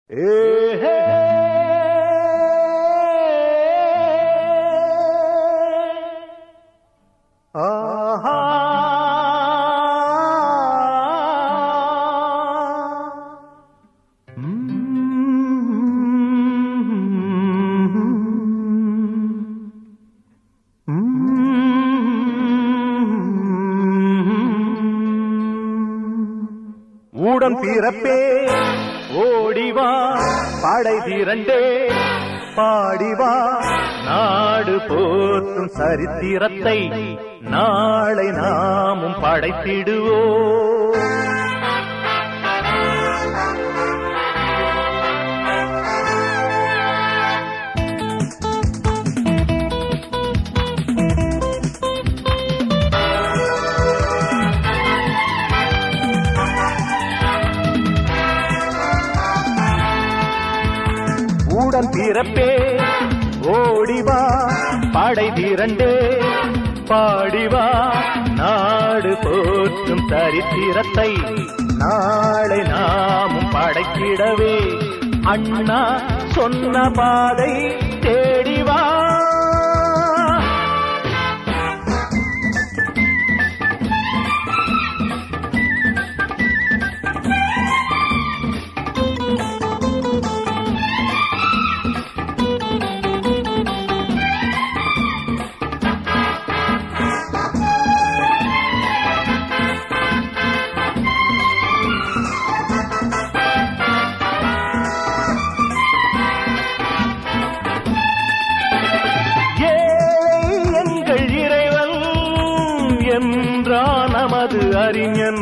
உடன் பிறப்பே ஓடிவா படை திரண்டே பாடிவா நாடு போற்றும் சரித்திரத்தை நாளை நாமும் படைத்திடுவோம் உடன் பிறப்பே ஓடிவா படை திரண்டே பாடிவா நாடு போற்றும் சரித்திரத்தை நாளை நாமும் படைக்கிடவே அண்ணா சொன்ன பாதை தேடிவா ஏழை எங்கள் இறைவன் என்றான் நமது அறிஞன்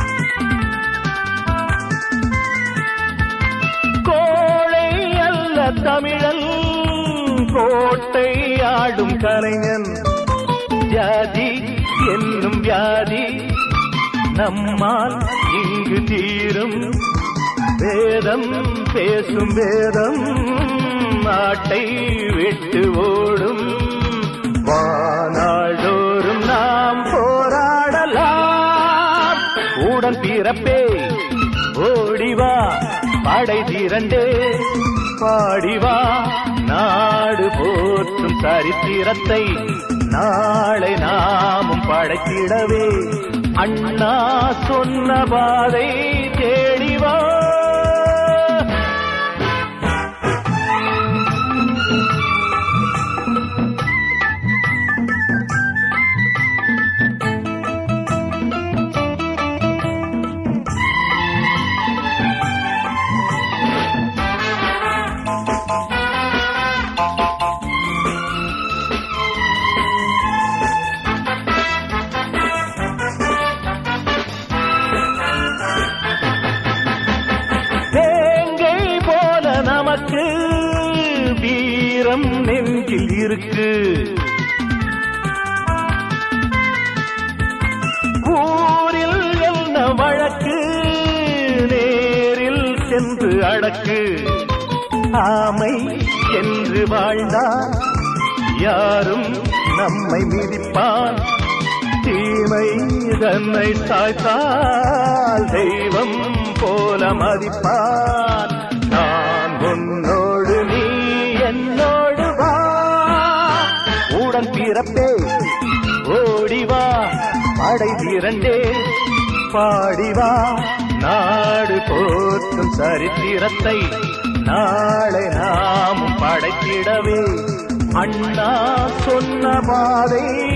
கோழை அல்ல தமிழன் கோட்டை ஆடும் கலைஞன் ஜாதி என்னும் வியாதி நம்மால் இங்கு தீரும் வேதம் பேசும் வேதம் நாட்டை விட்டு ஓடும் வானாடோறும் நாம் போராடலாம் உடன் பிறப்பே ஓடிவா படை திரண்டே பாடிவா நாடு போற்றும் சரித்திரத்தை நாளை நாமும் படைத்திடவே அண்ணா சொன்ன பாதை தேடிவா வேங்கை போல நமக்கு வீரம் நெஞ்சில் இருக்கு ஊரில் என்ன வழக்கு நேரில் சென்று அடக்கு ஆமை என்று வாழ்ந்தால் யாரும் நம்மை மிதிப்பான் தீமை தன்னை சாய்த்தால் தெய்வம் போல மதிப்பான் நான் உன்னோடு நீ என்னோடு வா உடன் பிறப்பே ஓடிவா படை திரண்டே பாடிவா நாடு போற்றும் சரித்திரத்தை நாளை நாமும் படைத்திடவே அண்ணா சொன்ன பாதை